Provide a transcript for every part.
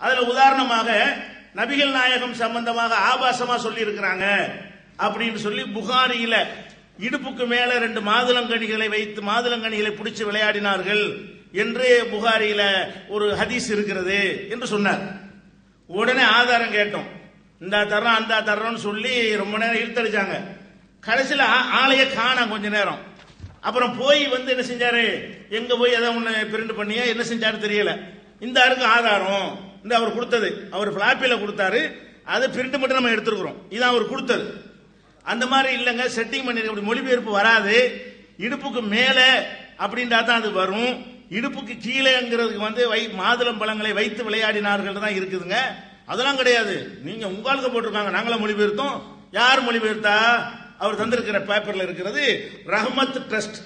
அதுல உதாரணமாக நபிகள் நாயகம் சம்பந்தமாக ஆபாசமா சொல்லி இருக்கிறாங்க அப்படின்னு சொல்லி புகாரியில இடுப்புக்கு மேல ரெண்டு மாதுளங்கனிகளை வைத்து மாதுளங்கனிகளை பிடிச்சு விளையாடினார்கள் என்று புகாரியில ஒரு ஹதீஸ் இருக்கிறது என்று சொன்னார் உடனே ஆதாரம் கேட்டோம் இந்த தர்றோம் அந்த தர்றோம்னு சொல்லி ரொம்ப நேரம் இழுத்தடிச்சாங்க கடைசியில் ஆளைய காணோம் கொஞ்ச நேரம் அப்புறம் போய் வந்து என்ன செஞ்சாரு எங்க போய் எதை ஒண்ணு பிரிண்ட் பண்ணியா என்ன செஞ்சாரு தெரியல இந்த ஆளுக்கு ஆதாரம் இந்த அவர் கொடுத்தது அவர் பிளாப்பில கொடுத்தாரு அதை பிரிண்ட் மட்டும் நம்ம எடுத்துருக்கிறோம் இதான் அவர் கொடுத்தது அந்த மாதிரி இல்லைங்க செட்டிங் பண்ணி அப்படி மொழிபெயர்ப்பு வராது இடுப்புக்கு மேல அப்படின்றா தான் அது வரும் இடுப்புக்கு கீழேங்கிறதுக்கு வந்து வை மாதுளம் பழங்களை வைத்து விளையாடினார்கள் தான் இருக்குதுங்க அதெல்லாம் கிடையாது நீங்க உங்களுக்கு போட்டிருக்காங்க நாங்களா மொழிபெயர்த்தோம் யார் மொழிபெயர்த்தா அவர் தந்திருக்கிற பேப்பர்ல இருக்கிறது ரஹ்மத் ட்ரஸ்ட்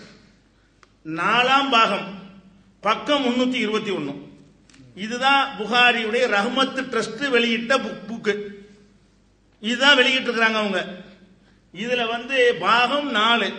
நாலாம் பாகம் பக்கம் முன்னூத்தி இருபத்தி ஒன்னு இதுதான் புகாரியுடைய ரஹ்மத் ட்ரஸ்ட் வெளியிட்ட புக்கு இதுதான் வெளியிட்டு இருக்கிறாங்க அவங்க இதுல வந்து பாகம் நாலு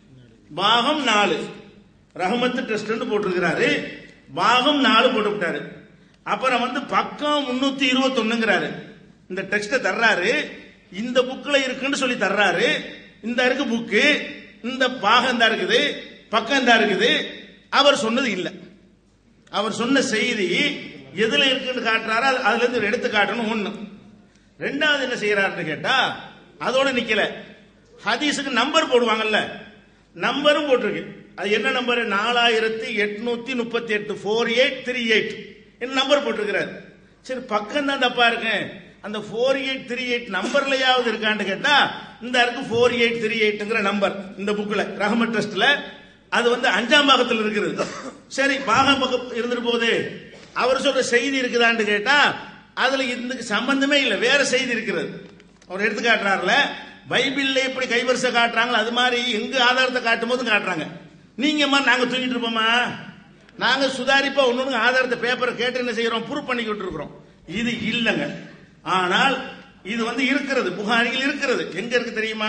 பாகம் நாலு ரஹமத்து ட்ரஸ்ட் போட்டிருக்கிறாரு பாகம் நாலு போட்டு விட்டாரு அப்புறம் வந்து பக்கம் முன்னூத்தி இருபத்தி ஒண்ணுங்கிறாரு இந்த டெக்ஸ்ட தர்றாரு இந்த புக்ல இருக்குன்னு சொல்லி தர்றாரு இந்த இருக்கு புக்கு இந்த பாகம் தான் இருக்குது பக்கம் தான் இருக்குது அவர் சொன்னது இல்ல அவர் சொன்ன செய்தி எதுல இருக்குன்னு காட்டுறாரு அது- அதுல இருந்து ஒரு எடுத்து காட்டணும் ஒண்ணு ரெண்டாவது என்ன செய்யறாருன்னு கேட்டா அதோட நிக்கல ஹதீஸுக்கு நம்பர் போடுவாங்கல்ல நம்பரும் போட்டிருக்கு அது என்ன நம்பர் நாலாயிரத்தி எட்நூத்தி முப்பத்தி எட்டு ஃபோர் எயிட் த்ரீ எயிட் என்ன நம்பர் போட்டிருக்கிறார் சரி பக்கம் தான் தப்பா இருக்கு அந்த ஃபோர் எயிட் த்ரீ எயிட் நம்பர்லயாவது இருக்கான்னு கேட்டா இந்த இருக்கு ஃபோர் எயிட் த்ரீ எயிட்ங்கிற நம்பர் இந்த புக்ல ரஹமத் ட்ரஸ்ட்ல அது வந்து அஞ்சாம் பாகத்தில் இருக்கிறது சரி பாகம் பக்கம் இருந்துட்டு போகுது அவர் சொல்ற செய்தி இருக்குதான்னு கேட்டா அதுல இதுக்கு சம்பந்தமே இல்லை வேற செய்தி இருக்கிறது அவர் எடுத்து காட்டுறாருல பைபிள்ல எப்படி கைவரிசை காட்டுறாங்களோ அது மாதிரி எங்க ஆதாரத்தை காட்டும் போது காட்டுறாங்க நீங்க மாதிரி நாங்க தூங்கிட்டு இருப்போமா நாங்க சுதாரிப்பா ஒண்ணு ஆதாரத்தை பேப்பரை கேட்டு என்ன செய்யறோம் ப்ரூவ் பண்ணிக்கிட்டு இருக்கிறோம் இது இல்லைங்க ஆனால் இது வந்து இருக்கிறது புகாரிகள் இருக்கிறது எங்க இருக்கு தெரியுமா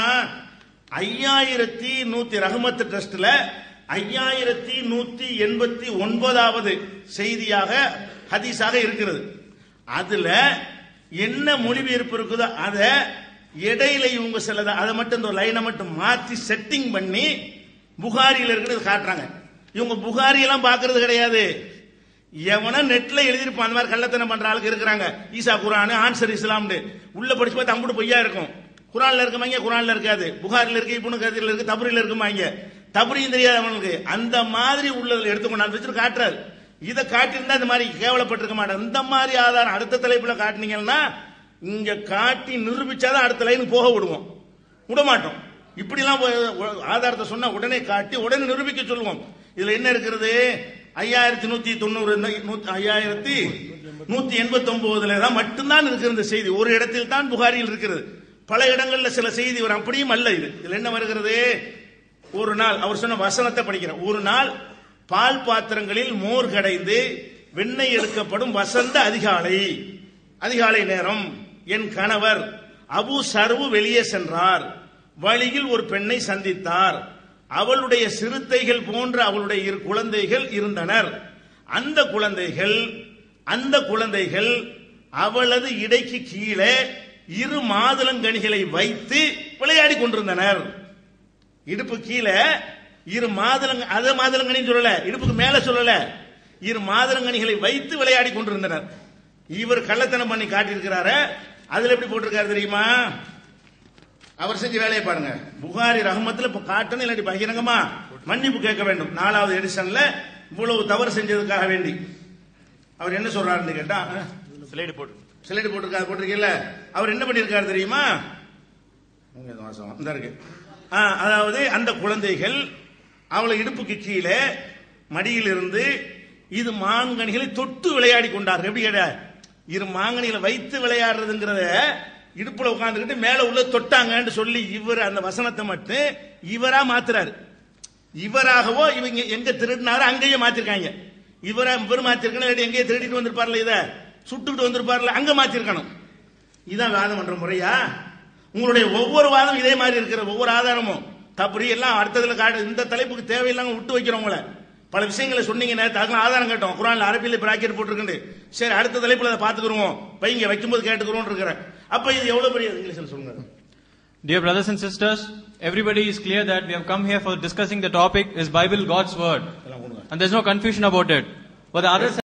ஐயாயிரத்தி நூத்தி ரஹமத் ட்ரஸ்ட்ல ஐயாயிரத்தி நூத்தி எண்பத்தி ஒன்பதாவது செய்தியாக ஹதீஸாக இருக்கிறது அதுல என்ன மொழிபெயர்ப்பு இருக்குதோ அதை இடையில இவங்க சிலதை அதை மட்டும் இந்த லைனை மட்டும் மாத்தி செட்டிங் பண்ணி புகாரியில் இருக்கிறது காட்டுறாங்க இவங்க புகாரி எல்லாம் பாக்குறது கிடையாது எவனா நெட்ல எழுதிருப்பான் அந்த மாதிரி கள்ளத்தனம் பண்ற ஆளுக்கு இருக்கிறாங்க ஈசா குரான் ஆன்சர் இஸ்லாம்னு உள்ள படிச்சு பார்த்தா அம்புட்டு பொய்யா இருக்கும் குரான்ல இருக்குமாங்க குரான்ல இருக்காது புகாரில் இருக்கு இப்புனு கதிரில் இருக்கு தபரில் இருக்குமாங்க தபரியும் தெரியாது அவனுக்கு அந்த மாதிரி உள்ளதுல எடுத்து கொண்டாந்து வச்சுட்டு காட்டுறாரு இதை காட்டியிருந்தா இந்த மாதிரி கேவலப்பட்டிருக்க மாட்டேன் இந்த மாதிரி ஆதாரம் அடுத்த தலைப்புல காட்டினீங்கன்னா இங்க காட்டி நிரூபிச்சாதான் அடுத்த லைனுக்கு போக விடுவோம் விட மாட்டோம் இப்படிலாம் போய் ஆதாரத்தை சொன்னா உடனே காட்டி உடனே நிரூபிக்க சொல்லுவோம் இதுல என்ன இருக்கிறது ஐயாயிரத்தி நூத்தி தொண்ணூறு இந்த நூத்தி- ஐயாயிரத்தி நூத்தி எண்பத்தி ஒன்பதுல தான் மட்டும்தான் இருக்கிற இந்த செய்தி ஒரு இடத்தில் தான் புகாரியில் இருக்கிறது பல இடங்கள்ல சில செய்தி வரும் அப்படியும் அல்ல இது இதுல என்ன வருகிறது ஒரு நாள் அவர் சொன்ன வசனத்தை படிக்கிறேன் ஒரு நாள் பால் பாத்திரங்களில் மோர் கடைந்து வெண்ணெய் எடுக்கப்படும் வசந்த அதிகாலை அதிகாலை நேரம் என் கணவர் அபு சர்வு வெளியே சென்றார் வழியில் ஒரு பெண்ணை சந்தித்தார் அவளுடைய சிறுத்தைகள் போன்ற அவளுடைய இரு குழந்தைகள் இருந்தனர் அந்த குழந்தைகள் அந்த குழந்தைகள் அவளது இடைக்கு கீழே இரு மாதுளங்கனிகளை வைத்து விளையாடி கொண்டிருந்தனர் இடுப்பு கீழே இரு மாதுளங்க அத மாதுளங்கனின்னு சொல்லல இடுப்புக்கு மேல சொல்லல இரு மாதுளங்கனிகளை வைத்து விளையாடி கொண்டிருந்தனர் இவர் கள்ளத்தனம் பண்ணி காட்டியிருக்கிறாரு அதுல எப்படி போட்டிருக்காரு தெரியுமா அவர் செஞ்ச வேலையை பாருங்க புகாரி ரஹமத்துல இப்ப காட்டணும் இல்லாட்டி பகிரங்கமா மன்னிப்பு கேட்க வேண்டும் நாலாவது எடிஷன்ல இவ்வளவு தவறு செஞ்சதுக்காக வேண்டி அவர் என்ன சொல்றாருன்னு கேட்டா ஸ்லைடு போட்டு ஸ்லைடு போட்டிருக்காரு போட்டிருக்கீல்ல அவர் என்ன பண்ணியிருக்காரு தெரியுமா இங்க இந்த வாசகம் இந்த இருக்கு ஆ, அதாவது அந்த குழந்தைகள் அவளை இடுப்புக்கு கீழே மடியில் இருந்து இது மாங்கனிகளை தொட்டு விளையாடி கொண்டார்கள் எப்படி கேட்ட இரு மாங்கனிகளை வைத்து விளையாடுறதுங்கிறத இடுப்புல உட்கார்ந்துக்கிட்டு மேல உள்ள தொட்டாங்கன்னு சொல்லி இவர் அந்த வசனத்தை மட்டும் இவரா மாத்துறாரு இவராகவோ இவங்க எங்க திருடினாரோ அங்கேயே மாத்திருக்காங்க இவரா இவர் மாத்திருக்கணும் இல்லாட்டி எங்கேயே திருடிட்டு வந்திருப்பார்ல இத சுட்டுக்கிட்டு வந்திருப்பார்ல அங்க மாத்திருக்கணும் இதான் வாதம் பண்ற முறையா உங்களுடைய ஒவ்வொரு வாதம் இதே மாதிரி இருக்கிற ஒவ்வொரு ஆதாரமும் தப்படி எல்லாம் அடுத்ததுல காட்டு இந்த தலைப்புக்கு தேவையில்லாம விட்டு வைக்கிறோம் உங்களை பல விஷயங்களை சொன்னீங்க நேரத்தாக்கலாம் ஆதாரம் கேட்டோம் குரான்ல அரபியில பிராக்கெட் போட்டிருக்கு சரி அடுத்த தலைப்புல அதை பாத்துக்கிறோம் பையங்க வைக்கும்போது கேட்டுக்கிறோம் இருக்கிறேன் அப்ப இது எவ்வளவு பெரிய இங்கிலீஷ்ல சொல்லுங்க Dear brothers and sisters, everybody is clear that we have come here for discussing the topic is Bible God's word. எல்லாம் கொடுங்க And there's no confusion about it. But the other